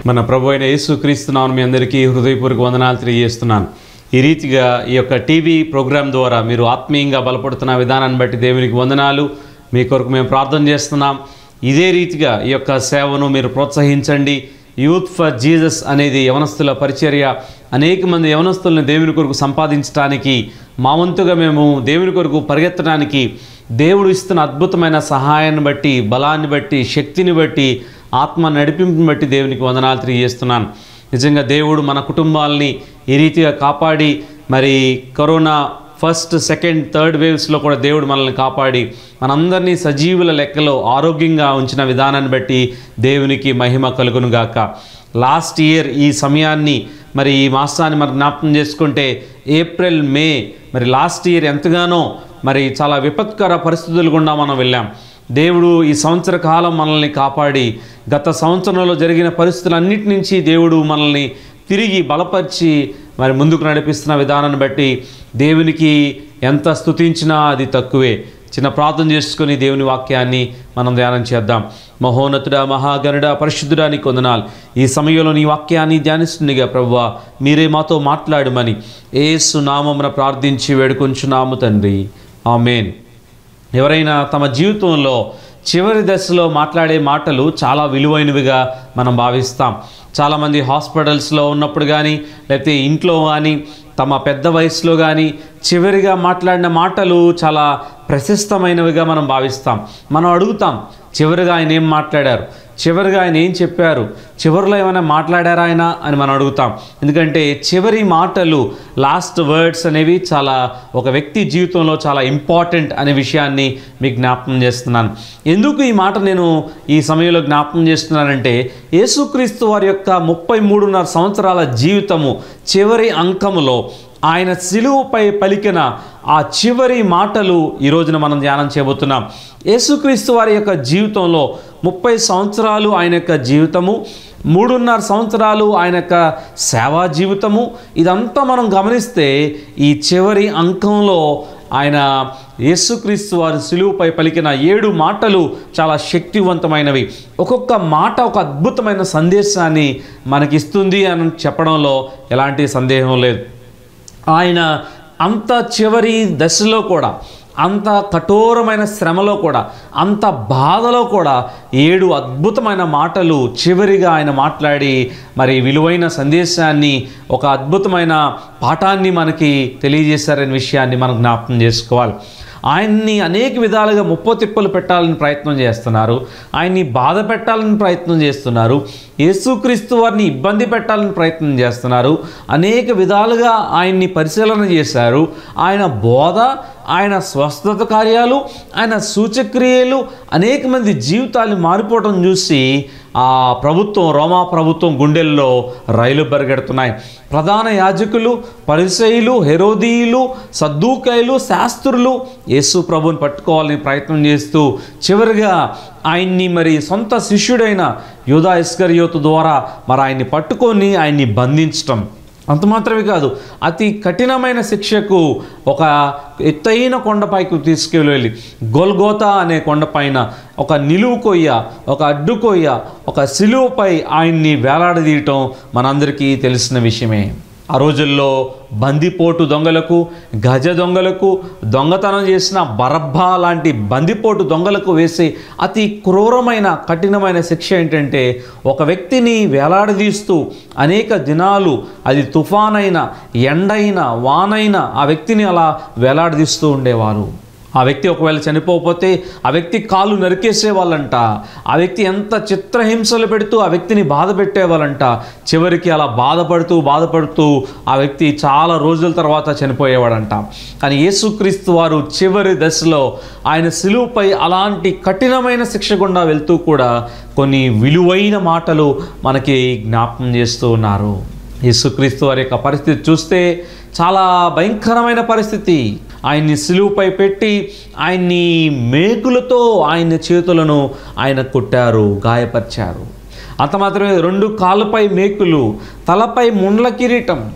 మన ప్రభు అయిన యేసుక్రీస్తున్నాను మీ అందరికీ హృదయపూర్వక వందనాలు తెలియజేస్తున్నాను ఈ రీతిగా ఈ యొక్క టీవీ ప్రోగ్రాం ద్వారా మీరు ఆత్మీయంగా బలపడుతున్న విధానాన్ని బట్టి దేవునికి వందనాలు మీ కొరకు మేము ప్రార్థన చేస్తున్నాం ఇదే రీతిగా ఈ యొక్క సేవను మీరు ప్రోత్సహించండి యూత్ ఫర్ జీసస్ అనేది యవనస్తుల పరిచర్య అనేక మంది యవనస్తులను దేవుని కొరకు సంపాదించడానికి మా వంతుగా మేము దేవుని కొరకు పరిగెత్తడానికి దేవుడు ఇస్తున్న అద్భుతమైన సహాయాన్ని బట్టి బలాన్ని బట్టి శక్తిని బట్టి ఆత్మ నడిపింపుని బట్టి దేవునికి వందనాలు తెలియజేస్తున్నాను నిజంగా దేవుడు మన కుటుంబాలని ఈ రీతిగా కాపాడి మరి కరోనా ఫస్ట్ సెకండ్ థర్డ్ వేవ్స్లో కూడా దేవుడు మనల్ని కాపాడి మనందరినీ సజీవుల లెక్కలో ఆరోగ్యంగా ఉంచిన విధానాన్ని బట్టి దేవునికి మహిమ కలుగును గాక లాస్ట్ ఇయర్ ఈ సమయాన్ని మరి ఈ మాసాన్ని మనం జ్ఞాపకం చేసుకుంటే ఏప్రిల్ మే మరి లాస్ట్ ఇయర్ ఎంతగానో మరి చాలా విపత్కర పరిస్థితులు గుండా మనం వెళ్ళాం దేవుడు ఈ సంవత్సర కాలం మనల్ని కాపాడి గత సంవత్సరంలో జరిగిన పరిస్థితులన్నిటి నుంచి దేవుడు మనల్ని తిరిగి బలపరిచి మరి ముందుకు నడిపిస్తున్న విధానాన్ని బట్టి దేవునికి ఎంత స్తుతించినా అది తక్కువే చిన్న ప్రార్థన చేసుకొని దేవుని వాక్యాన్ని మనం ధ్యానం చేద్దాం మహోన్నతుడ మహాగణుడ పరిశుద్ధుడా నీకు వందనాలు ఈ సమయంలో నీ వాక్యాన్ని ధ్యానిస్తుందిగా ప్రవ్వా మీరే మాతో మాట్లాడమని ఏసు నామమున ప్రార్థించి వేడుకొంచున్నాము తండ్రి ఆమెన్ ఎవరైనా తమ జీవితంలో చివరి దశలో మాట్లాడే మాటలు చాలా విలువైనవిగా మనం భావిస్తాం చాలామంది హాస్పిటల్స్లో ఉన్నప్పుడు కానీ లేకపోతే ఇంట్లో కానీ తమ పెద్ద వయసులో కానీ చివరిగా మాట్లాడిన మాటలు చాలా ప్రశస్తమైనవిగా మనం భావిస్తాం మనం అడుగుతాం చివరిగా ఆయన ఏం మాట్లాడారు చివరిగా ఆయన ఏం చెప్పారు చివరిలో ఏమైనా మాట్లాడారా ఆయన అని మనం అడుగుతాం ఎందుకంటే చివరి మాటలు లాస్ట్ వర్డ్స్ అనేవి చాలా ఒక వ్యక్తి జీవితంలో చాలా ఇంపార్టెంట్ అనే విషయాన్ని మీకు జ్ఞాపకం చేస్తున్నాను ఎందుకు ఈ మాట నేను ఈ సమయంలో జ్ఞాపకం చేస్తున్నానంటే యేసుక్రీస్తు వారి యొక్క ముప్పై మూడున్నర సంవత్సరాల జీవితము చివరి అంకములో ఆయన సిలువపై పలికిన ఆ చివరి మాటలు ఈ రోజున మనం ధ్యానం చేయబోతున్నాం యేసుక్రీస్తు వారి యొక్క జీవితంలో ముప్పై సంవత్సరాలు ఆయన యొక్క జీవితము మూడున్నర సంవత్సరాలు ఆయన యొక్క సేవా జీవితము ఇదంతా మనం గమనిస్తే ఈ చివరి అంకంలో ఆయన యేసుక్రీస్తు వారి సిలువుపై పలికిన ఏడు మాటలు చాలా శక్తివంతమైనవి ఒక్కొక్క మాట ఒక అద్భుతమైన సందేశాన్ని మనకిస్తుంది అని చెప్పడంలో ఎలాంటి సందేహం లేదు ఆయన అంత చివరి దశలో కూడా అంత కఠోరమైన శ్రమలో కూడా అంత బాధలో కూడా ఏడు అద్భుతమైన మాటలు చివరిగా ఆయన మాట్లాడి మరి విలువైన సందేశాన్ని ఒక అద్భుతమైన పాఠాన్ని మనకి తెలియజేశారనే విషయాన్ని మనం జ్ఞాపకం చేసుకోవాలి ఆయన్ని అనేక విధాలుగా ముప్ప తిప్పలు పెట్టాలని ప్రయత్నం చేస్తున్నారు ఆయన్ని బాధ పెట్టాలని ప్రయత్నం చేస్తున్నారు యేసుక్రీస్తు వారిని ఇబ్బంది పెట్టాలని ప్రయత్నం చేస్తున్నారు అనేక విధాలుగా ఆయన్ని పరిశీలన చేశారు ఆయన బోధ ఆయన స్వస్థత కార్యాలు ఆయన సూచక్రియలు అనేక మంది జీవితాలు మారిపోవడం చూసి ఆ ప్రభుత్వం రోమా ప్రభుత్వం గుండెల్లో రైలు పరిగెడుతున్నాయి ప్రధాన యాజకులు పరిసయులు హెరోదీయులు సద్దూకాయలు శాస్త్రులు యేసు ప్రభుని పట్టుకోవాలని ప్రయత్నం చేస్తూ చివరిగా ఆయన్ని మరి సొంత శిష్యుడైన యోధా ఇస్కరియోతు ద్వారా మరి ఆయన్ని పట్టుకొని ఆయన్ని బంధించటం అంత మాత్రమే కాదు అతి కఠినమైన శిక్షకు ఒక ఎత్తైన కొండపైకి తీసుకెళ్ళి గోల్గోతా అనే కొండపైన ఒక నిలువు కొయ్య ఒక అడ్డు కొయ్య ఒక సిలువపై ఆయన్ని వేలాడదీయటం మనందరికీ తెలిసిన విషయమే ఆ రోజుల్లో బందిపోటు దొంగలకు గజ దొంగలకు దొంగతనం చేసిన బరబ్బా లాంటి బందిపోటు దొంగలకు వేసే అతి క్రూరమైన కఠినమైన శిక్ష ఏంటంటే ఒక వ్యక్తిని వేలాడదీస్తూ అనేక దినాలు అది తుఫానైన ఎండైన వానైన ఆ వ్యక్తిని అలా వేలాడదీస్తూ ఉండేవారు ఆ వ్యక్తి ఒకవేళ చనిపోకపోతే ఆ వ్యక్తి కాళ్ళు నరికేసేవాళ్ళంట ఆ వ్యక్తి ఎంత చిత్రహింసలు పెడుతూ ఆ వ్యక్తిని బాధ పెట్టేవాళ్ళంట చివరికి అలా బాధపడుతూ బాధపడుతూ ఆ వ్యక్తి చాలా రోజుల తర్వాత చనిపోయేవాడంట కానీ యేసుక్రీస్తు వారు చివరి దశలో ఆయన సిలువుపై అలాంటి కఠినమైన శిక్ష గుండా వెళ్తూ కూడా కొన్ని విలువైన మాటలు మనకి జ్ఞాపకం చేస్తూ ఉన్నారు యేసుక్రీస్తు వారి యొక్క పరిస్థితి చూస్తే చాలా భయంకరమైన పరిస్థితి ఆయన్ని సిలువుపై పెట్టి ఆయన్ని మేకులతో ఆయన చేతులను ఆయన కొట్టారు గాయపరిచారు అంత మాత్రమే రెండు కాళ్ళపై మేకులు తలపై ముండ్ల కిరీటం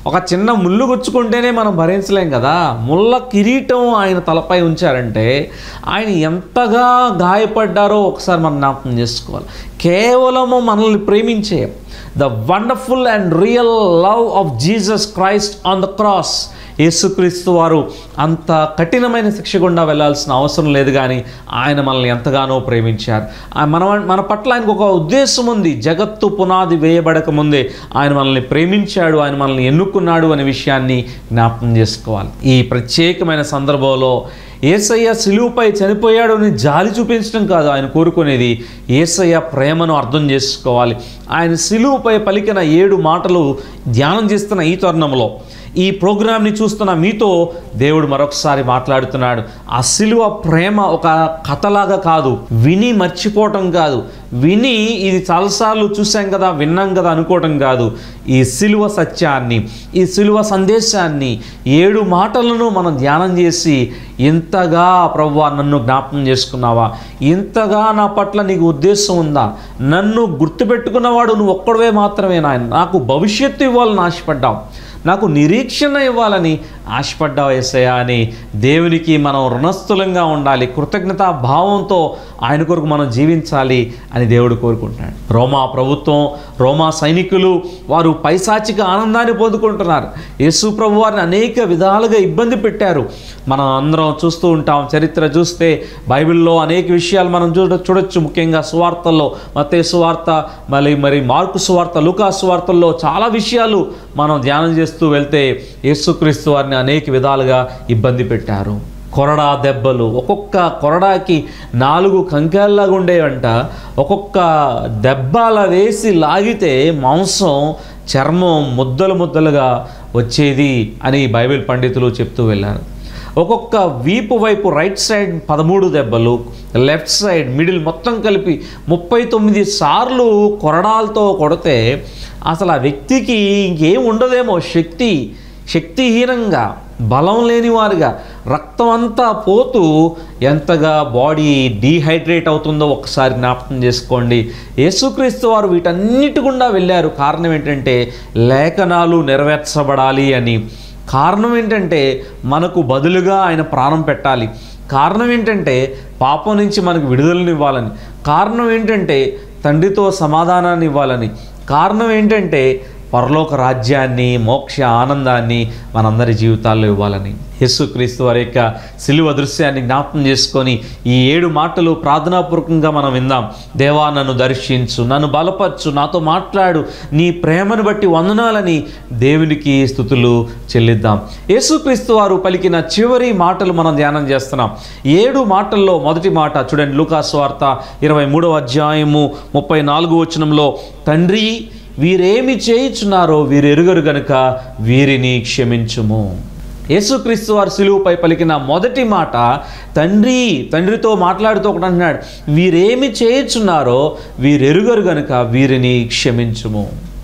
ఒక చిన్న ముళ్ళు గుచ్చుకుంటేనే మనం భరించలేం కదా ముళ్ళ కిరీటం ఆయన తలపై ఉంచారంటే ఆయన ఎంతగా గాయపడ్డారో ఒకసారి మనం జ్ఞాపకం చేసుకోవాలి కేవలము మనల్ని ప్రేమించే the wonderful and real love of Jesus Christ on the cross యేసుక్రీస్తు వారు అంత కఠినమైన శిక్ష గుండా వెళ్ళాల్సిన అవసరం లేదు కానీ ఆయన మనల్ని ఎంతగానో ప్రేమించారు ఆ మన మన పట్ల ఆయనకు ఒక ఉద్దేశం ఉంది జగత్తు పునాది వేయబడక ముందే ఆయన మనల్ని ప్రేమించాడు ఆయన మనల్ని ఎన్నుకున్నాడు అనే విషయాన్ని జ్ఞాపకం చేసుకోవాలి ఈ ప్రత్యేకమైన సందర్భంలో ఏసయ్య సిలువుపై చనిపోయాడు అని జాలి చూపించడం కాదు ఆయన కోరుకునేది ఏసయ్య ప్రేమను అర్థం చేసుకోవాలి ఆయన సిలువుపై పలికిన ఏడు మాటలు ధ్యానం చేస్తున్న ఈ తరుణంలో ఈ ప్రోగ్రామ్ని చూస్తున్న మీతో దేవుడు మరొకసారి మాట్లాడుతున్నాడు ఆ సిలువ ప్రేమ ఒక కథలాగా కాదు విని మర్చిపోవటం కాదు విని ఇది చాలాసార్లు చూసాం కదా విన్నాం కదా అనుకోవటం కాదు ఈ సిలువ సత్యాన్ని ఈ సిలువ సందేశాన్ని ఏడు మాటలను మనం ధ్యానం చేసి ఇంతగా ప్రవ్వా నన్ను జ్ఞాపకం చేసుకున్నావా ఇంతగా నా పట్ల నీకు ఉద్దేశం ఉందా నన్ను గుర్తుపెట్టుకున్నవాడు నువ్వు ఒక్కడవే మాత్రమే నాయన నాకు భవిష్యత్తు ఇవ్వాలని ఆశపడ్డావు నాకు నిరీక్షణ ఇవ్వాలని ఆశపడ్డావు ఎస్ఐయా అని దేవునికి మనం రుణస్థులంగా ఉండాలి కృతజ్ఞతా భావంతో ఆయన కొరకు మనం జీవించాలి అని దేవుడు కోరుకుంటున్నాడు రోమా ప్రభుత్వం రోమా సైనికులు వారు పైశాచిక ఆనందాన్ని పొందుకుంటున్నారు యేసు ప్రభు వారిని అనేక విధాలుగా ఇబ్బంది పెట్టారు మనం అందరం చూస్తూ ఉంటాం చరిత్ర చూస్తే బైబిల్లో అనేక విషయాలు మనం చూడ చూడొచ్చు ముఖ్యంగా సువార్తల్లో మతే సువార్త మళ్ళీ మరి మార్కు సువార్త లూకా సువార్తల్లో చాలా విషయాలు మనం ధ్యానం చేస్తూ వెళ్తే యేసుక్రీస్తు వారిని అనేక విధాలుగా ఇబ్బంది పెట్టారు కొరడా దెబ్బలు ఒక్కొక్క కొరడాకి నాలుగు కంకాల్లాగా ఉండేవంట ఒక్కొక్క దెబ్బ అలా వేసి లాగితే మాంసం చర్మం ముద్దలు ముద్దలుగా వచ్చేది అని బైబిల్ పండితులు చెప్తూ వెళ్ళారు ఒక్కొక్క వీపు వైపు రైట్ సైడ్ పదమూడు దెబ్బలు లెఫ్ట్ సైడ్ మిడిల్ మొత్తం కలిపి ముప్పై తొమ్మిది సార్లు కొరడాలతో కొడితే అసలు ఆ వ్యక్తికి ఇంకేం ఉండదేమో శక్తి శక్తిహీనంగా బలం లేనివారుగా రక్తం అంతా పోతూ ఎంతగా బాడీ డీహైడ్రేట్ అవుతుందో ఒకసారి జ్ఞాపకం చేసుకోండి యేసుక్రీస్తు వారు వీటన్నిటి గుండా వెళ్ళారు కారణం ఏంటంటే లేఖనాలు నెరవేర్చబడాలి అని కారణం ఏంటంటే మనకు బదులుగా ఆయన ప్రాణం పెట్టాలి కారణం ఏంటంటే పాపం నుంచి మనకు విడుదలను ఇవ్వాలని కారణం ఏంటంటే తండ్రితో సమాధానాన్ని ఇవ్వాలని కారణం ఏంటంటే పరలోక రాజ్యాన్ని మోక్ష ఆనందాన్ని మనందరి జీవితాల్లో ఇవ్వాలని యేసుక్రీస్తు వారి యొక్క సిలువ దృశ్యాన్ని జ్ఞాపకం చేసుకొని ఈ ఏడు మాటలు ప్రార్థనాపూర్వకంగా మనం విందాం దేవా నన్ను దర్శించు నన్ను బలపరచు నాతో మాట్లాడు నీ ప్రేమను బట్టి వందనాలని దేవునికి స్థుతులు చెల్లిద్దాం యేసుక్రీస్తు వారు పలికిన చివరి మాటలు మనం ధ్యానం చేస్తున్నాం ఏడు మాటల్లో మొదటి మాట చూడండి లూకాస్ వార్త ఇరవై మూడవ అధ్యాయము ముప్పై నాలుగు వచనంలో తండ్రి వీరేమి చేయుచున్నారో వీరు ఎరుగరు గనుక వీరిని క్షమించుము యేసుక్రీస్తు వారి సిలువుపై పలికిన మొదటి మాట తండ్రి తండ్రితో మాట్లాడుతూ ఒకటి అంటున్నాడు వీరేమి చేయుచున్నారో వీరెరుగరు గనుక వీరిని క్షమించుము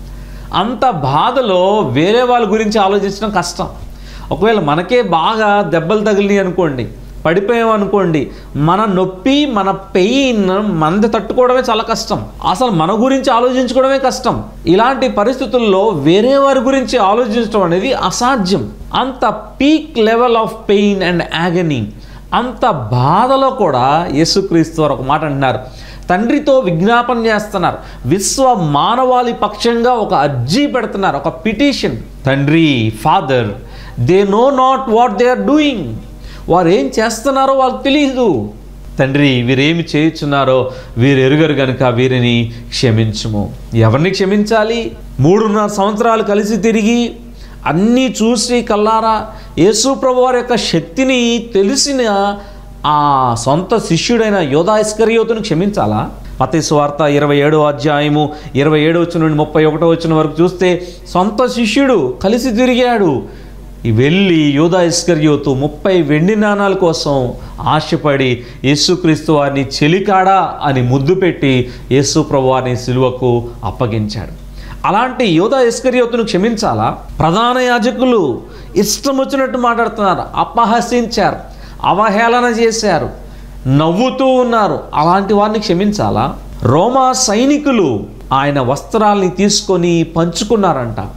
అంత బాధలో వేరే వాళ్ళ గురించి ఆలోచించడం కష్టం ఒకవేళ మనకే బాగా దెబ్బలు తగిలినాయి అనుకోండి పడిపోయాం అనుకోండి మన నొప్పి మన పెయిన్ మనది తట్టుకోవడమే చాలా కష్టం అసలు మన గురించి ఆలోచించుకోవడమే కష్టం ఇలాంటి పరిస్థితుల్లో వేరే వారి గురించి ఆలోచించడం అనేది అసాధ్యం అంత peak level of pain and agony అంత బాధలో కూడా యేసుక్రీస్తు వారు ఒక మాట అంటున్నారు తండ్రితో విజ్ఞాపన చేస్తున్నారు విశ్వ మానవాళి పక్షంగా ఒక అర్జీ పెడుతున్నారు ఒక పిటిషన్ తండ్రి father they know not what they are doing వారు ఏం చేస్తున్నారో వాళ్ళకి తెలియదు తండ్రి వీరేమి చేయుచున్నారో వీరు ఎరుగరు గనుక వీరిని క్షమించుము ఎవరిని క్షమించాలి మూడున్నర సంవత్సరాలు కలిసి తిరిగి అన్నీ చూసి కల్లారా యేసు ప్రభు వారి యొక్క శక్తిని తెలిసిన ఆ సొంత శిష్యుడైన యోధా ఇస్కరియోతును క్షమించాలా మతేసు వార్త ఇరవై ఏడో అధ్యాయము ఇరవై ఏడో వచ్చిన నుండి ముప్పై ఒకటో వచ్చిన వరకు చూస్తే సొంత శిష్యుడు కలిసి తిరిగాడు ఈ వెళ్ళి యోధా ఇస్కర్యోతు ముప్పై వెండి నాణాల కోసం ఆశపడి యేసుక్రీస్తు వారిని చెలికాడా అని ముద్దు పెట్టి యేసు ప్రభు వారిని సిలువకు అప్పగించాడు అలాంటి యోధా ఇస్కర్యోతును క్షమించాలా ప్రధాన యాజకులు ఇష్టం వచ్చినట్టు మాట్లాడుతున్నారు అపహసించారు అవహేళన చేశారు నవ్వుతూ ఉన్నారు అలాంటి వారిని క్షమించాలా రోమా సైనికులు ఆయన వస్త్రాల్ని తీసుకొని పంచుకున్నారంట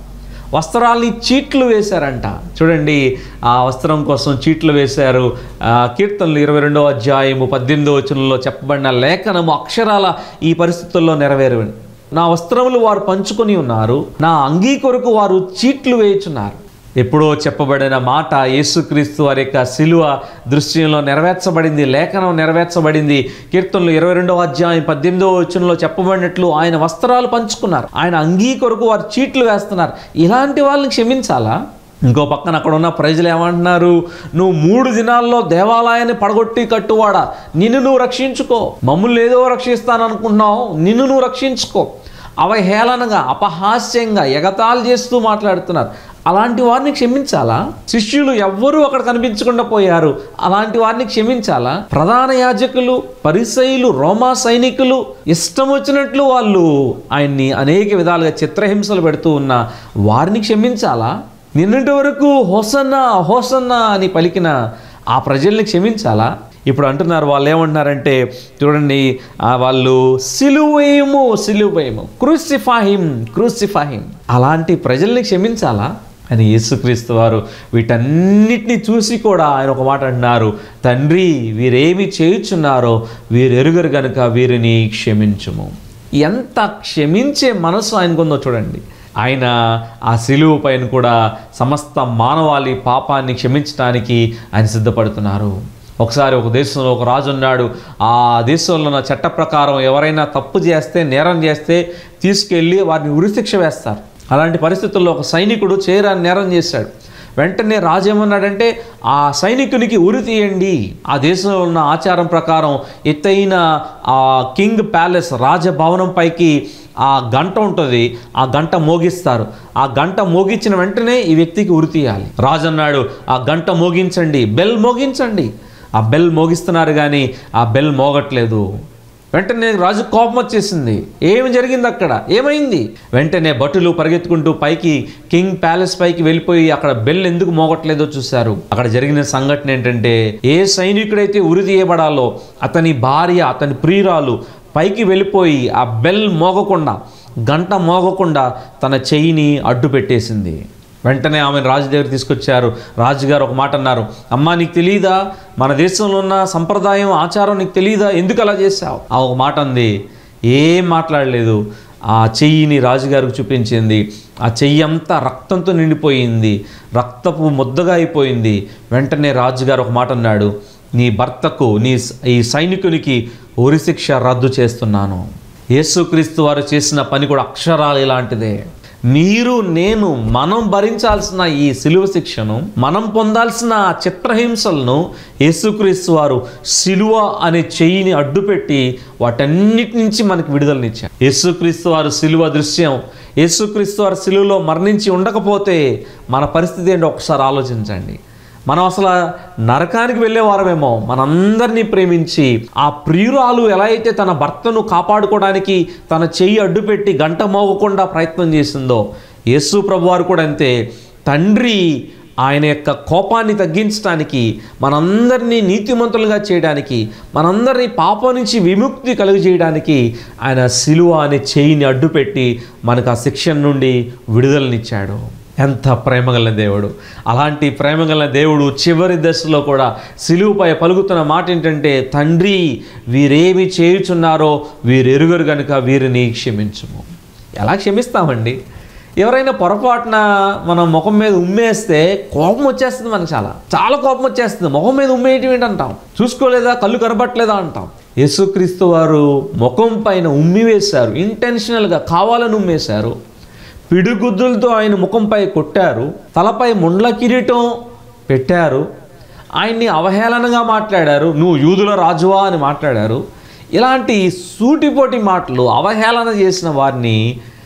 వస్త్రాల్ని చీట్లు వేశారంట చూడండి ఆ వస్త్రం కోసం చీట్లు వేశారు ఆ, కీర్తనలు ఇరవై రెండో అధ్యాయము పద్దెనిమిదో వచనంలో చెప్పబడిన లేఖనము అక్షరాల ఈ పరిస్థితుల్లో నెరవేరు నా వస్త్రములు వారు పంచుకొని ఉన్నారు నా అంగీ కొరకు వారు చీట్లు వేయుచున్నారు ఎప్పుడో చెప్పబడిన మాట యేసుక్రీస్తు వారి యొక్క శిలువ దృశ్యంలో నెరవేర్చబడింది లేఖనం నెరవేర్చబడింది కీర్తనలు ఇరవై రెండవ అధ్యాయం పద్దెనిమిదవ వచనంలో చెప్పబడినట్లు ఆయన వస్త్రాలు పంచుకున్నారు ఆయన అంగీ కొరకు వారు చీట్లు వేస్తున్నారు ఇలాంటి వాళ్ళని క్షమించాలా ఇంకో పక్కన అక్కడ ఉన్న ప్రజలు ఏమంటున్నారు నువ్వు మూడు దినాల్లో దేవాలయాన్ని పడగొట్టి కట్టువాడా నిన్ను నువ్వు రక్షించుకో మమ్మల్ని ఏదో రక్షిస్తాననుకుంటున్నావు నిన్ను నువ్వు రక్షించుకో అవహేళనగా అపహాస్యంగా ఎగతాళి చేస్తూ మాట్లాడుతున్నారు అలాంటి వారిని క్షమించాలా శిష్యులు ఎవ్వరూ అక్కడ కనిపించకుండా పోయారు అలాంటి వారిని క్షమించాలా ప్రధాన యాజకులు పరిసయులు రోమా సైనికులు ఇష్టం వచ్చినట్లు వాళ్ళు ఆయన్ని అనేక విధాలుగా చిత్రహింసలు పెడుతూ ఉన్న వారిని క్షమించాలా నిన్నటి వరకు హోసన్నా హోసన్నా అని పలికిన ఆ ప్రజల్ని క్షమించాలా ఇప్పుడు అంటున్నారు వాళ్ళు ఏమంటున్నారంటే చూడండి ఆ వాళ్ళు సిలువేయము సిలువేయము క్రూసిఫాహిం క్రూసిఫాహిం అలాంటి ప్రజల్ని క్షమించాలా అని యేసుక్రీస్తు వారు వీటన్నిటిని చూసి కూడా ఆయన ఒక మాట అంటున్నారు తండ్రి వీరేమి చేయుచున్నారో వీరు ఎరుగరు గనుక వీరిని క్షమించుము ఎంత క్షమించే మనసు ఆయనకుందో చూడండి ఆయన ఆ సిలువు పైన కూడా సమస్త మానవాళి పాపాన్ని క్షమించడానికి ఆయన సిద్ధపడుతున్నారు ఒకసారి ఒక దేశంలో ఒక రాజు ఉన్నాడు ఆ దేశంలో ఉన్న చట్ట ప్రకారం ఎవరైనా తప్పు చేస్తే నేరం చేస్తే తీసుకెళ్ళి వారిని ఉరిశిక్ష వేస్తారు అలాంటి పరిస్థితుల్లో ఒక సైనికుడు చేరాన్ని నేరం చేశాడు వెంటనే రాజు ఏమన్నాడంటే ఆ సైనికునికి ఉరి తీయండి ఆ దేశంలో ఉన్న ఆచారం ప్రకారం ఎత్తైన ఆ కింగ్ ప్యాలెస్ రాజభవనం పైకి ఆ గంట ఉంటుంది ఆ గంట మోగిస్తారు ఆ గంట మోగించిన వెంటనే ఈ వ్యక్తికి ఉరి తీయాలి రాజు అన్నాడు ఆ గంట మోగించండి బెల్ మోగించండి ఆ బెల్ మోగిస్తున్నారు కానీ ఆ బెల్ మోగట్లేదు వెంటనే రాజు కోపం వచ్చేసింది ఏమి జరిగింది అక్కడ ఏమైంది వెంటనే భటులు పరిగెత్తుకుంటూ పైకి కింగ్ ప్యాలెస్ పైకి వెళ్ళిపోయి అక్కడ బెల్ ఎందుకు మోగట్లేదో చూశారు అక్కడ జరిగిన సంఘటన ఏంటంటే ఏ సైనికుడైతే ఉరి తీయబడాలో అతని భార్య అతని ప్రియురాలు పైకి వెళ్ళిపోయి ఆ బెల్ మోగకుండా గంట మోగకుండా తన చెయ్యిని అడ్డు పెట్టేసింది వెంటనే ఆమెను రాజు దగ్గర తీసుకొచ్చారు రాజుగారు ఒక మాట అన్నారు అమ్మా నీకు తెలియదా మన దేశంలో ఉన్న సంప్రదాయం ఆచారం నీకు తెలియదా ఎందుకు అలా చేశావు ఆ ఒక మాట అంది ఏం మాట్లాడలేదు ఆ చెయ్యిని రాజుగారికి చూపించింది ఆ చెయ్యి అంతా రక్తంతో నిండిపోయింది రక్తపు ముద్దగా అయిపోయింది వెంటనే రాజుగారు ఒక మాట అన్నాడు నీ భర్తకు నీ ఈ సైనికునికి ఉరిశిక్ష రద్దు చేస్తున్నాను యేసుక్రీస్తు వారు చేసిన పని కూడా అక్షరాలు ఇలాంటిదే మీరు నేను మనం భరించాల్సిన ఈ సిలువ శిక్షను మనం పొందాల్సిన ఆ చిత్రహింసలను యేసుక్రీస్తు వారు సిలువ అనే చెయ్యిని అడ్డుపెట్టి వాటన్నిటి నుంచి మనకు విడుదలనిచ్చారు యేసుక్రీస్తు వారు సిలువ దృశ్యం యేసుక్రీస్తు వారు సిలువలో మరణించి ఉండకపోతే మన పరిస్థితి ఏంటో ఒకసారి ఆలోచించండి మనం అసలు నరకానికి వెళ్ళేవారమేమో మనందరినీ ప్రేమించి ఆ ప్రియురాలు ఎలా అయితే తన భర్తను కాపాడుకోవడానికి తన చెయ్యి అడ్డుపెట్టి గంట మోగకుండా ప్రయత్నం చేసిందో యేసు ప్రభువారు కూడా అంతే తండ్రి ఆయన యొక్క కోపాన్ని తగ్గించడానికి మనందరినీ నీతిమంతులుగా చేయడానికి మనందరినీ పాపం నుంచి విముక్తి కలుగజేయడానికి ఆయన సిలువ అనే చేయిని అడ్డుపెట్టి మనకు ఆ శిక్షణ నుండి విడుదలనిచ్చాడు ఎంత ప్రేమగల దేవుడు అలాంటి ప్రేమగల దేవుడు చివరి దశలో కూడా సిలువుపై పలుకుతున్న మాట ఏంటంటే తండ్రి వీరేమి చేయుచున్నారో వీరెరుగరు గనుక వీరిని క్షమించుము ఎలా క్షమిస్తామండి ఎవరైనా పొరపాటున మనం ముఖం మీద ఉమ్మేస్తే కోపం వచ్చేస్తుంది మనకు చాలా చాలా కోపం వచ్చేస్తుంది ముఖం మీద ఉమ్మేయటం ఏంటంటాం చూసుకోలేదా కళ్ళు కనబట్టలేదా అంటాం యేసుక్రీస్తు వారు ముఖం పైన ఉమ్మి వేశారు ఇంటెన్షనల్గా కావాలని ఉమ్మేశారు పిడిగుద్దులతో ఆయన ముఖంపై కొట్టారు తలపై ముండ్ల కిరీటం పెట్టారు ఆయన్ని అవహేళనగా మాట్లాడారు నువ్వు యూదుల రాజువా అని మాట్లాడారు ఇలాంటి సూటిపోటి మాటలు అవహేళన చేసిన వారిని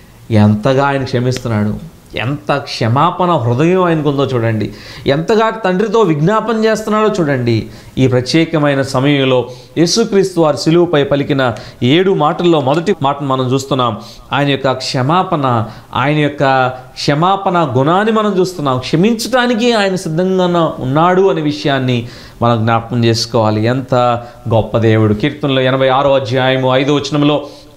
ఎంతగా ఆయన క్షమిస్తున్నాడు ఎంత క్షమాపణ హృదయం ఆయనకుందో చూడండి ఎంతగా తండ్రితో విజ్ఞాపన చేస్తున్నాడో చూడండి ఈ ప్రత్యేకమైన సమయంలో యేసుక్రీస్తు వారి సిలువుపై పలికిన ఏడు మాటల్లో మొదటి మాటను మనం చూస్తున్నాం ఆయన యొక్క క్షమాపణ ఆయన యొక్క క్షమాపణ గుణాన్ని మనం చూస్తున్నాం క్షమించడానికి ఆయన సిద్ధంగా ఉన్నాడు అనే విషయాన్ని మనం జ్ఞాపకం చేసుకోవాలి ఎంత గొప్ప దేవుడు కీర్తనలో ఎనభై ఆరో అధ్యాయము ఐదో వచనంలో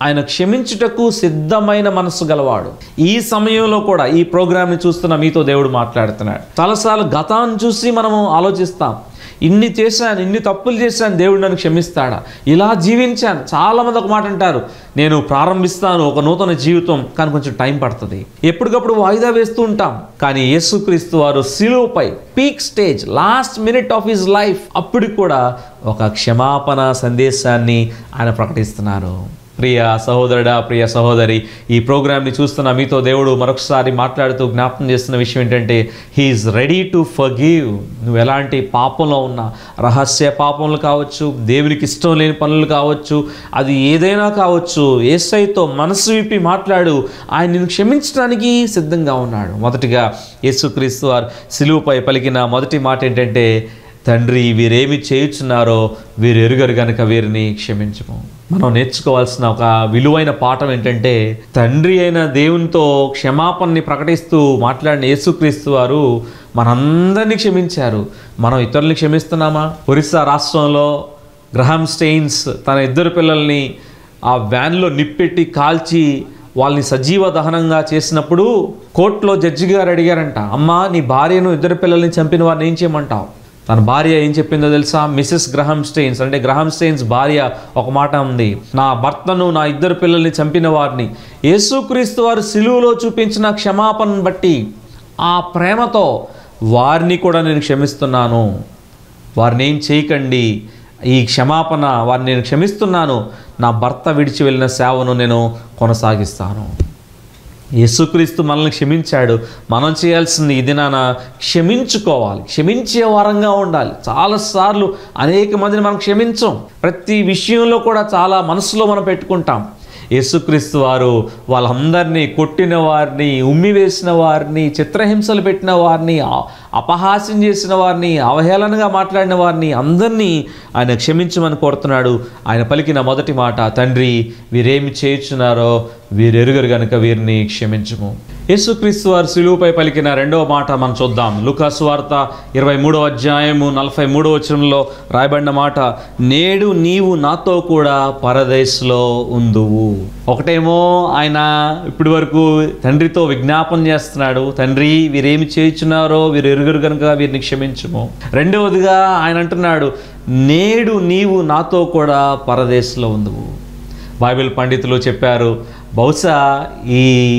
ఆయన క్షమించుటకు సిద్ధమైన మనస్సు గలవాడు ఈ సమయంలో కూడా ఈ ప్రోగ్రామ్ని చూస్తున్న మీతో దేవుడు మాట్లాడుతున్నాడు చాలాసార్లు గతాన్ని చూసి మనము ఆలోచిస్తాం ఇన్ని చేశాను ఇన్ని తప్పులు చేశాను దేవుడు నన్ను క్షమిస్తాడా ఇలా జీవించాను చాలామంది ఒక మాట అంటారు నేను ప్రారంభిస్తాను ఒక నూతన జీవితం కానీ కొంచెం టైం పడుతుంది ఎప్పటికప్పుడు వాయిదా వేస్తూ ఉంటాం కానీ యేసుక్రీస్తు వారు సిలువపై peak stage last minute of his life అప్పటికి కూడా ఒక క్షమాపణ సందేశాన్ని ఆయన ప్రకటిస్తున్నారు ప్రియ సహోదరుడా ప్రియ సహోదరి ఈ ప్రోగ్రామ్ని చూస్తున్న మీతో దేవుడు మరొకసారి మాట్లాడుతూ జ్ఞాపకం చేస్తున్న విషయం ఏంటంటే హీఈస్ రెడీ టు ఫర్గివ్ నువ్వు ఎలాంటి పాపంలో ఉన్నా రహస్య పాపములు కావచ్చు దేవునికి ఇష్టం లేని పనులు కావచ్చు అది ఏదైనా కావచ్చు ఏసైతో మనసు విప్పి మాట్లాడు ఆయన నిన్ను క్షమించడానికి సిద్ధంగా ఉన్నాడు మొదటిగా యేసుక్రీస్తు వారు సిలువుపై పలికిన మొదటి మాట ఏంటంటే తండ్రి వీరేమి చేయుచున్నారో వీరు ఎరుగరు గనుక వీరిని క్షమించము మనం నేర్చుకోవాల్సిన ఒక విలువైన పాఠం ఏంటంటే తండ్రి అయిన దేవునితో క్షమాపణని ప్రకటిస్తూ మాట్లాడిన యేసుక్రీస్తు వారు మనందరినీ క్షమించారు మనం ఇతరుల్ని క్షమిస్తున్నామా ఒరిస్సా రాష్ట్రంలో గ్రహం స్టెయిన్స్ తన ఇద్దరు పిల్లల్ని ఆ వ్యాన్లో నిప్పెట్టి కాల్చి వాళ్ళని సజీవ దహనంగా చేసినప్పుడు కోర్టులో జడ్జి గారు అడిగారంట అమ్మా నీ భార్యను ఇద్దరు పిల్లల్ని చంపిన వారిని ఏం చేయమంటావు తన భార్య ఏం చెప్పిందో తెలుసా మిస్సెస్ గ్రహం స్టెయిన్స్ అంటే గ్రహం స్టెయిన్స్ భార్య ఒక మాట ఉంది నా భర్తను నా ఇద్దరు పిల్లల్ని చంపిన వారిని యేసుక్రీస్తు వారు సిలువలో చూపించిన క్షమాపణను బట్టి ఆ ప్రేమతో వారిని కూడా నేను క్షమిస్తున్నాను వారిని ఏం చేయకండి ఈ క్షమాపణ వారిని నేను క్షమిస్తున్నాను నా భర్త విడిచి వెళ్ళిన సేవను నేను కొనసాగిస్తాను యేసుక్రీస్తు మనల్ని క్షమించాడు మనం చేయాల్సింది ఇది నాన్న క్షమించుకోవాలి క్షమించే వారంగా ఉండాలి చాలాసార్లు అనేక మందిని మనం క్షమించం ప్రతి విషయంలో కూడా చాలా మనసులో మనం పెట్టుకుంటాం యేసుక్రీస్తు వారు వాళ్ళందరినీ కొట్టిన వారిని ఉమ్మి వేసిన వారిని చిత్రహింసలు పెట్టిన వారిని ఆ- అపహాస్యం చేసిన వారిని అవహేళనగా మాట్లాడిన వారిని అందరినీ ఆయన క్షమించమని కోరుతున్నాడు ఆయన పలికిన మొదటి మాట తండ్రి వీరేమి చేయుచున్నారో వీరెరుగరు గనుక వీరిని క్షమించము యేసుక్రీస్తు వారు సిలువుపై పలికిన రెండవ మాట మనం చూద్దాం లుకాసు వార్త ఇరవై మూడవ అధ్యాయము నలభై మూడవ వచనంలో రాయబడిన మాట నేడు నీవు నాతో కూడా పరదేశంలో ఉందువు ఒకటేమో ఆయన ఇప్పటి వరకు తండ్రితో విజ్ఞాపన చేస్తున్నాడు తండ్రి వీరేమి చేయుచున్నారో వీరు ఎరుగురు కనుక వీరిని క్షమించము రెండవదిగా ఆయన అంటున్నాడు నేడు నీవు నాతో కూడా పరదేశంలో ఉందువు బైబిల్ పండితులు చెప్పారు బహుశా ఈ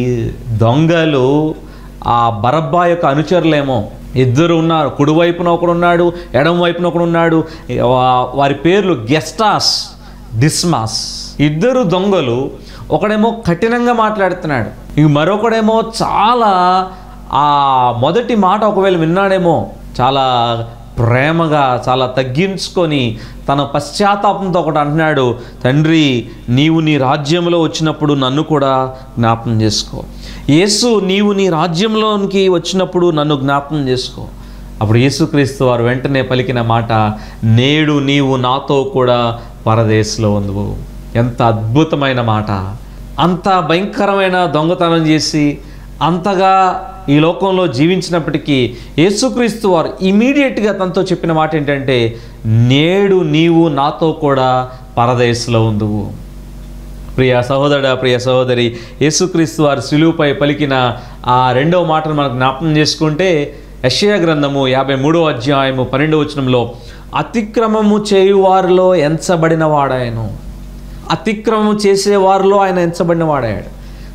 దొంగలు ఆ బరబ్బా యొక్క అనుచరులేమో ఇద్దరు ఉన్నారు కుడివైపున ఒకడు ఉన్నాడు ఎడమ వైపున ఒకడు ఉన్నాడు వా- వారి పేర్లు గెస్టాస్ డిస్మాస్ ఇద్దరు దొంగలు ఒకడేమో కఠినంగా మాట్లాడుతున్నాడు ఇంక మరొకడేమో చాలా ఆ మొదటి మాట ఒకవేళ విన్నాడేమో చాలా ప్రేమగా చాలా తగ్గించుకొని తన పశ్చాత్తాపంతో ఒకటి అంటున్నాడు తండ్రి నీవు నీ రాజ్యంలో వచ్చినప్పుడు నన్ను కూడా జ్ఞాపకం చేసుకో యేసు నీవు నీ రాజ్యంలోనికి వచ్చినప్పుడు నన్ను జ్ఞాపకం చేసుకో అప్పుడు యేసుక్రీస్తు వారు వెంటనే పలికిన మాట నేడు నీవు నాతో కూడా పరదేశంలో ఉందువు ఎంత అద్భుతమైన మాట అంత భయంకరమైన దొంగతనం చేసి అంతగా ఈ లోకంలో జీవించినప్పటికీ యేసుక్రీస్తు వారు ఇమీడియట్గా తనతో చెప్పిన మాట ఏంటంటే నేడు నీవు నాతో కూడా పరదేశంలో ఉందువు ప్రియ సహోదరుడ ప్రియ సహోదరి యేసుక్రీస్తు వారు సిలువుపై పలికిన ఆ రెండవ మాటను మనకు జ్ఞాపకం చేసుకుంటే యెషయా గ్రంథము యాభై మూడవ అధ్యాయము పన్నెండవ వచనంలో అతిక్రమము చేయువారిలో ఎంచబడిన వాడాయను అతిక్రమము చేసేవారిలో ఆయన ఎంచబడిన వాడాడు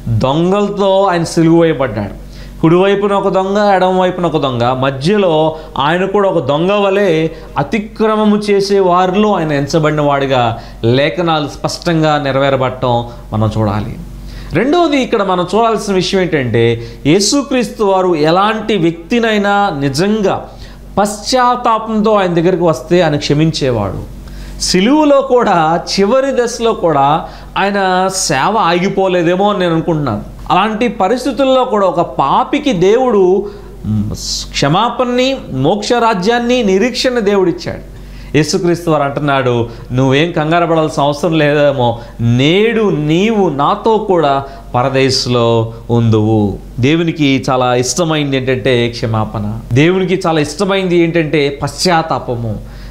దొంగలతో ఆయన సిలువైపడ్డాడు కుడివైపున ఒక దొంగ ఎడమ వైపున ఒక దొంగ మధ్యలో ఆయన కూడా ఒక దొంగ వలె అతిక్రమము చేసే వారిలో ఆయన ఎంచబడిన వాడిగా లేఖనాలు స్పష్టంగా నెరవేరబడటం మనం చూడాలి రెండవది ఇక్కడ మనం చూడాల్సిన విషయం ఏంటంటే యేసుక్రీస్తు వారు ఎలాంటి వ్యక్తినైనా నిజంగా పశ్చాత్తాపంతో ఆయన దగ్గరికి వస్తే ఆయన క్షమించేవాడు సిలువులో కూడా చివరి దశలో కూడా ఆయన సేవ ఆగిపోలేదేమో అని నేను అనుకుంటున్నాను అలాంటి పరిస్థితుల్లో కూడా ఒక పాపికి దేవుడు మ్, క్షమాపణని మోక్ష రాజ్యాన్ని నిరీక్షణ దేవుడిచ్చాడు యేసుక్రీస్తు వారు అంటున్నాడు నువ్వేం కంగారు పడాల్సిన అవసరం లేదేమో నేడు నీవు నాతో కూడా పరదేశంలో ఉందువు దేవునికి చాలా ఇష్టమైంది ఏంటంటే క్షమాపణ దేవునికి చాలా ఇష్టమైంది ఏంటంటే పశ్చాత్తాపము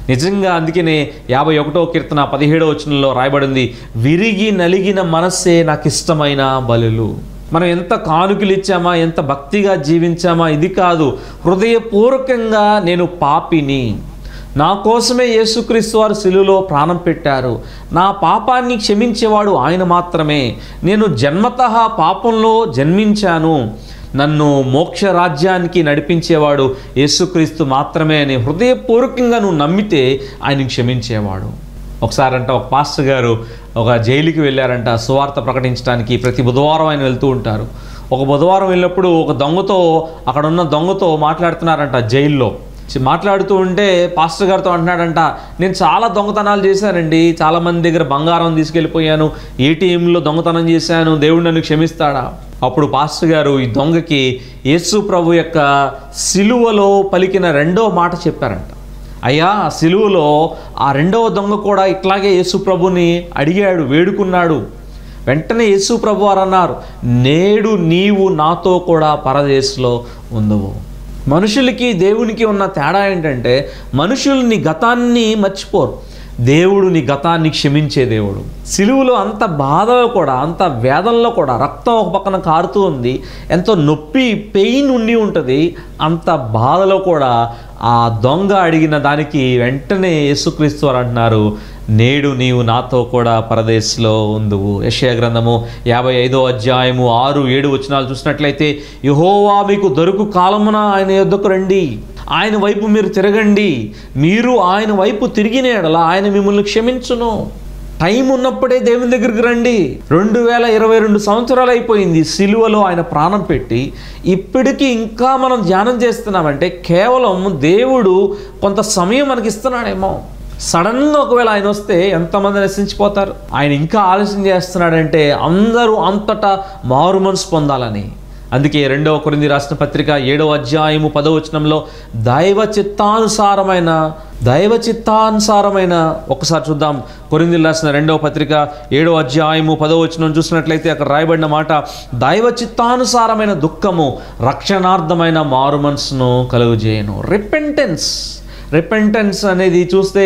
నిజంగా అందుకనే యాభై ఒకటో కీర్తన పదిహేడో వచనంలో రాయబడింది విరిగి నలిగిన మనస్సే నాకు ఇష్టమైన బలులు మనం ఎంత కానుకలు ఇచ్చామా ఎంత భక్తిగా జీవించామా ఇది కాదు హృదయపూర్వకంగా నేను పాపిని నా కోసమే యేసుక్రీస్తు వారు శిలువలో ప్రాణం పెట్టారు నా పాపాన్ని క్షమించేవాడు ఆయన మాత్రమే నేను జన్మతః పాపంలో జన్మించాను నన్ను మోక్ష రాజ్యానికి నడిపించేవాడు యేసుక్రీస్తు మాత్రమే అని హృదయపూర్వకంగా నువ్వు నమ్మితే ఆయన క్షమించేవాడు ఒకసారంట ఒక పాస్టర్ గారు ఒక జైలుకి వెళ్ళారంట సువార్త ప్రకటించడానికి ప్రతి బుధవారం ఆయన వెళ్తూ ఉంటారు ఒక బుధవారం వెళ్ళినప్పుడు ఒక దొంగతో అక్కడ ఉన్న దొంగతో మాట్లాడుతున్నారంట జైల్లో చి- మాట్లాడుతూ ఉంటే పాస్టర్ గారితో అంటున్నాడంట నేను చాలా దొంగతనాలు చేశానండి చాలా మంది దగ్గర బంగారం తీసుకెళ్ళిపోయాను ఏటీఎంలో దొంగతనం చేశాను దేవుడు నన్ను క్షమిస్తాడా అప్పుడు పాస్టర్ గారు ఈ దొంగకి యేసు ప్రభు యొక్క సిలువలో పలికిన రెండో మాట చెప్పారంట అయ్యా ఆ సిలువలో ఆ రెండవ దొంగ కూడా ఇట్లాగే యేసు ప్రభుని అడిగాడు వేడుకున్నాడు వెంటనే యేసు ప్రభు వారు అన్నారు నేడు నీవు నాతో కూడా పరదేశంలో ఉందవు మనుషులకి దేవునికి ఉన్న తేడా ఏంటంటే మనుషులు నీ గతాన్ని మర్చిపోరు దేవుడు నీ గతాన్ని క్షమించే దేవుడు సిలువులో అంత బాధలో కూడా అంత వేదనలో కూడా రక్తం ఒక పక్కన కారుతూ ఉంది ఎంతో నొప్పి పెయిన్ ఉండి ఉంటుంది అంత బాధలో కూడా ఆ దొంగ అడిగిన దానికి వెంటనే యేసుక్రీస్తు వారు అంటున్నారు నేడు నీవు నాతో కూడా పరదేశంలో ఉందువు యెషయా గ్రంథము యాభై ఐదో అధ్యాయము ఆరు ఏడు వచనాలు చూసినట్లయితే యహోవా మీకు దొరుకు కాలమున ఆయన యొద్దకు రండి ఆయన వైపు మీరు తిరగండి మీరు ఆయన వైపు తిరిగిన ఎడల ఆయన మిమ్మల్ని క్షమించును టైం ఉన్నప్పుడే దేవుని దగ్గరికి రండి రెండు వేల ఇరవై రెండు సంవత్సరాలు అయిపోయింది సిలువలో ఆయన ప్రాణం పెట్టి ఇప్పటికీ ఇంకా మనం ధ్యానం చేస్తున్నామంటే కేవలం దేవుడు కొంత సమయం మనకి ఇస్తున్నాడేమో సడన్గా ఒకవేళ ఆయన వస్తే ఎంతమంది నశించిపోతారు ఆయన ఇంకా ఆలస్యం చేస్తున్నాడంటే అందరూ అంతటా మారు మనసు పొందాలని అందుకే రెండవ కొరింది రాసిన పత్రిక ఏడవ అధ్యాయము పదవ వచనంలో దైవ చిత్తానుసారమైన దైవ చిత్తానుసారమైన ఒకసారి చూద్దాం కొరింది రాసిన రెండవ పత్రిక ఏడవ అధ్యాయము పదవ వచనం చూసినట్లయితే అక్కడ రాయబడిన మాట దైవ చిత్తానుసారమైన దుఃఖము రక్షణార్థమైన మారు మనసును కలుగుజేయను రిపెంటెన్స్ రిపెంటెన్స్ అనేది చూస్తే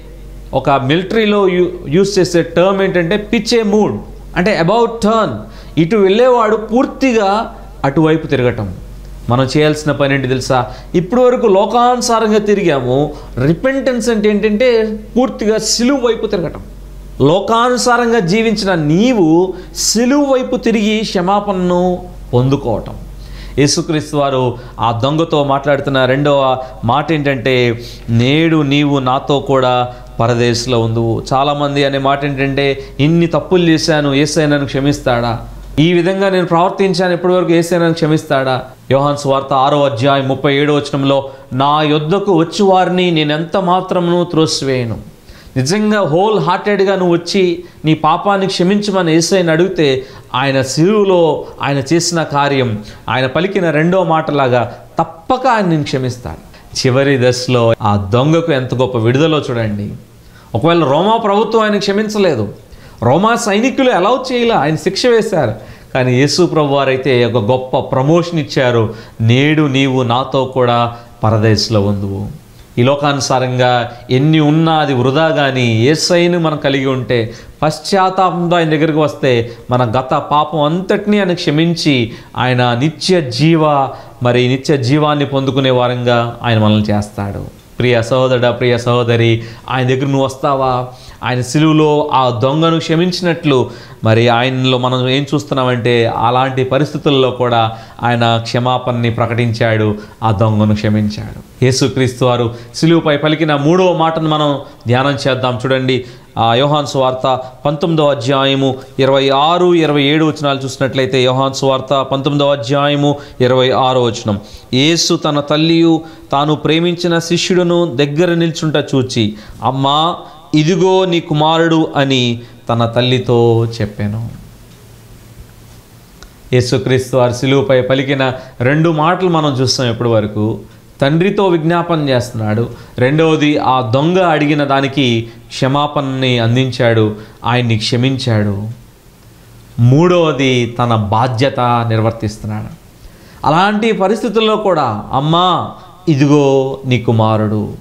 ఒక మిలిటరీలో యూ యూస్ చేసే టర్మ్ ఏంటంటే పిచ్చే మూడ్ అంటే అబౌట్ టర్న్ ఇటు వెళ్ళేవాడు పూర్తిగా అటువైపు తిరగటం మనం చేయాల్సిన పని ఏంటి తెలుసా ఇప్పటి వరకు లోకానుసారంగా తిరిగాము రిపెంటెన్స్ అంటే ఏంటంటే పూర్తిగా సిలువు వైపు తిరగటం లోకానుసారంగా జీవించిన నీవు సిలువు వైపు తిరిగి క్షమాపణను పొందుకోవటం యేసుక్రీస్తు వారు ఆ దొంగతో మాట్లాడుతున్న రెండవ మాట ఏంటంటే నేడు నీవు నాతో కూడా పరదేశంలో ఉందువు చాలామంది అనే మాట ఏంటంటే ఇన్ని తప్పులు చేశాను ఏసై నన్ను క్షమిస్తాడా ఈ విధంగా నేను ప్రవర్తించాను ఇప్పటివరకు ఏసై నన్ను క్షమిస్తాడా యోహాన్ స్వార్త ఆరో అధ్యాయం ముప్పై ఏడో వచనంలో నా యొద్దకు వచ్చి వారిని నేను ఎంత మాత్రమును త్రోసివేయను నిజంగా హోల్ హార్టెడ్గా నువ్వు వచ్చి నీ పాపాన్ని క్షమించమని ఏసైని అడిగితే ఆయన శిలువులో ఆయన చేసిన కార్యం ఆయన పలికిన రెండో మాటలాగా తప్పక ఆయన నేను క్షమిస్తాడు చివరి దశలో ఆ దొంగకు ఎంత గొప్ప విడుదలో చూడండి ఒకవేళ రోమా ప్రభుత్వం ఆయన క్షమించలేదు రోమా సైనికులు అలౌ చేయలే ఆయన శిక్ష వేశారు కానీ యేసు ప్రభు వారైతే ఒక గొప్ప ప్రమోషన్ ఇచ్చారు నేడు నీవు నాతో కూడా పరదేశంలో ఉందువు ఈ లోకానుసారంగా ఎన్ని ఉన్నా అది వృధా కానీ ఏసైను మనం కలిగి ఉంటే పశ్చాత్తాపంతో ఆయన దగ్గరికి వస్తే మన గత పాపం అంతటినీ ఆయన క్షమించి ఆయన నిత్య జీవ మరి నిత్య జీవాన్ని పొందుకునే వారంగా ఆయన మనల్ని చేస్తాడు ప్రియ సహోదరుడ ప్రియ సహోదరి ఆయన దగ్గర నువ్వు వస్తావా ఆయన సిలువులో ఆ దొంగను క్షమించినట్లు మరి ఆయనలో మనం ఏం చూస్తున్నామంటే అలాంటి పరిస్థితుల్లో కూడా ఆయన క్షమాపణని ప్రకటించాడు ఆ దొంగను క్షమించాడు యేసుక్రీస్తు వారు సిలువుపై పలికిన మూడవ మాటను మనం ధ్యానం చేద్దాం చూడండి ఆ యోహాన్ సువార్త పంతొమ్మిదో అధ్యాయము ఇరవై ఆరు ఇరవై ఏడు వచనాలు చూసినట్లయితే యోహాన్ సువార్త పంతొమ్మిదో అధ్యాయము ఇరవై ఆరో వచనం యేసు తన తల్లియు తాను ప్రేమించిన శిష్యుడును దగ్గర నిల్చుంట చూచి అమ్మా ఇదిగో నీ కుమారుడు అని తన తల్లితో చెప్పాను యేసుక్రీస్తు వారి సిలువుపై పలికిన రెండు మాటలు మనం చూస్తాం ఇప్పటి వరకు తండ్రితో విజ్ఞాపన చేస్తున్నాడు రెండవది ఆ దొంగ అడిగిన దానికి క్షమాపణని అందించాడు ఆయన్ని క్షమించాడు మూడవది తన బాధ్యత నిర్వర్తిస్తున్నాడు అలాంటి పరిస్థితుల్లో కూడా అమ్మా ఇదిగో నీ కుమారుడు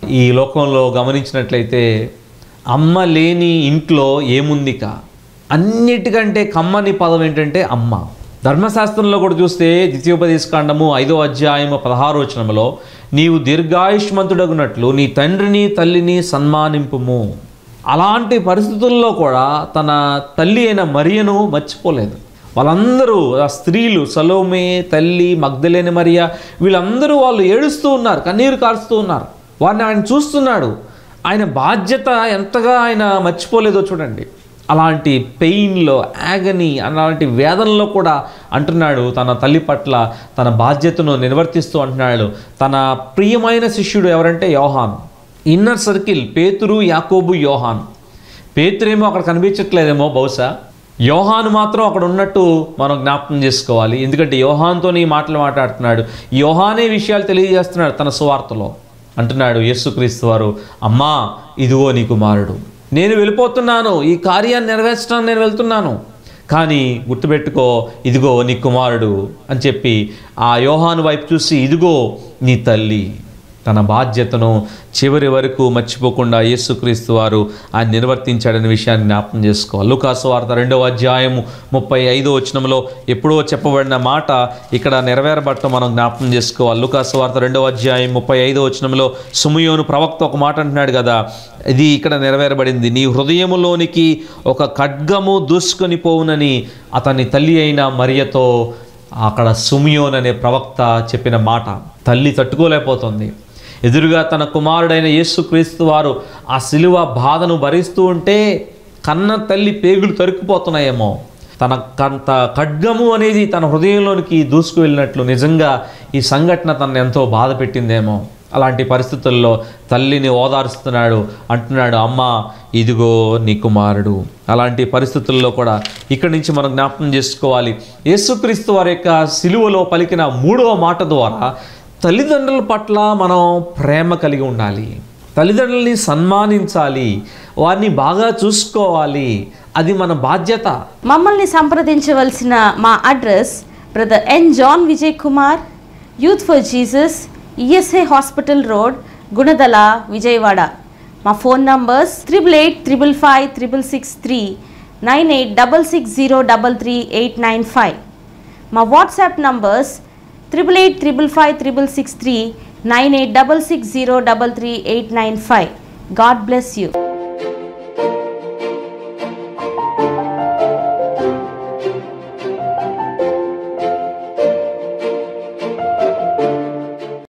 ఈ లోకంలో గమనించినట్లయితే అమ్మ లేని ఇంట్లో ఏముందిక అన్నిటికంటే కమ్మని పదం ఏంటంటే అమ్మ ధర్మశాస్త్రంలో కూడా చూస్తే ద్వితీయోపదేశకాండము ఐదో అధ్యాయము పదహారు వచనంలో నీవు దీర్ఘాయుష్మంతుడగునట్లు నీ తండ్రిని తల్లిని సన్మానింపుము అలాంటి పరిస్థితుల్లో కూడా తన తల్లి అయిన మరియను మర్చిపోలేదు వాళ్ళందరూ ఆ స్త్రీలు సలోమే తల్లి మగ్ధలేని మరియ వీళ్ళందరూ వాళ్ళు ఏడుస్తూ ఉన్నారు కన్నీరు కారుస్తూ ఉన్నారు వారిని ఆయన చూస్తున్నాడు ఆయన బాధ్యత ఎంతగా ఆయన మర్చిపోలేదో చూడండి అలాంటి పెయిన్లో యాగని అలాంటి వేదనలో కూడా అంటున్నాడు తన తల్లి పట్ల తన బాధ్యతను నిర్వర్తిస్తూ అంటున్నాడు తన ప్రియమైన శిష్యుడు ఎవరంటే యోహాన్ ఇన్నర్ సర్కిల్ పేతురు యాకోబు యోహాన్ పేతురేమో అక్కడ కనిపించట్లేదేమో బహుశా యోహాను మాత్రం అక్కడ ఉన్నట్టు మనం జ్ఞాపకం చేసుకోవాలి ఎందుకంటే యోహాన్తో ఈ మాటలు మాట్లాడుతున్నాడు యోహానే విషయాలు తెలియజేస్తున్నాడు తన సువార్తలో అంటున్నాడు యేసుక్రీస్తు వారు అమ్మా ఇదిగో నీ కుమారుడు నేను వెళ్ళిపోతున్నాను ఈ కార్యాన్ని నెరవేర్చడానికి నేను వెళ్తున్నాను కానీ గుర్తుపెట్టుకో ఇదిగో నీ కుమారుడు అని చెప్పి ఆ యోహాను వైపు చూసి ఇదిగో నీ తల్లి తన బాధ్యతను చివరి వరకు మర్చిపోకుండా యేసుక్రీస్తు వారు ఆయన నిర్వర్తించాడనే విషయాన్ని జ్ఞాపకం చేసుకోవాలి లుకాసు వార్త రెండవ అధ్యాయము ముప్పై ఐదో వచనంలో ఎప్పుడో చెప్పబడిన మాట ఇక్కడ నెరవేరబడటం మనం జ్ఞాపకం చేసుకోవాలి లుకాసు వార్త రెండవ అధ్యాయం ముప్పై ఐదో వచనంలో సుమయోను ప్రవక్త ఒక మాట అంటున్నాడు కదా ఇది ఇక్కడ నెరవేరబడింది నీ హృదయములోనికి ఒక ఖడ్గము దూసుకొని పోవునని అతని తల్లి అయిన మరియతో అక్కడ సుమియోన్ అనే ప్రవక్త చెప్పిన మాట తల్లి తట్టుకోలేకపోతుంది ఎదురుగా తన కుమారుడైన యేసుక్రీస్తు వారు ఆ శిలువ బాధను భరిస్తూ ఉంటే కన్న తల్లి పేగులు తరుక్కుపోతున్నాయేమో తన కంత ఖడ్గము అనేది తన హృదయంలోనికి దూసుకు వెళ్ళినట్లు నిజంగా ఈ సంఘటన తనను ఎంతో బాధ పెట్టిందేమో అలాంటి పరిస్థితుల్లో తల్లిని ఓదారుస్తున్నాడు అంటున్నాడు అమ్మ ఇదిగో నీ కుమారుడు అలాంటి పరిస్థితుల్లో కూడా ఇక్కడి నుంచి మనం జ్ఞాపకం చేసుకోవాలి యేసుక్రీస్తు వారి యొక్క సిలువలో పలికిన మూడవ మాట ద్వారా తల్లిదండ్రుల పట్ల మనం ప్రేమ కలిగి ఉండాలి తల్లిదండ్రుల్ని సన్మానించాలి వారిని బాగా చూసుకోవాలి అది మన బాధ్యత మమ్మల్ని సంప్రదించవలసిన మా address brother N John Vijay Kumar youth for Jesus ESI hospital road Gunadala Vijayawada మా phone numbers triple eight triple five triple six three nine eight double six zero double three eight nine five మా WhatsApp numbers triple eight triple five triple six three nine eight double six zero double three eight nine five God bless you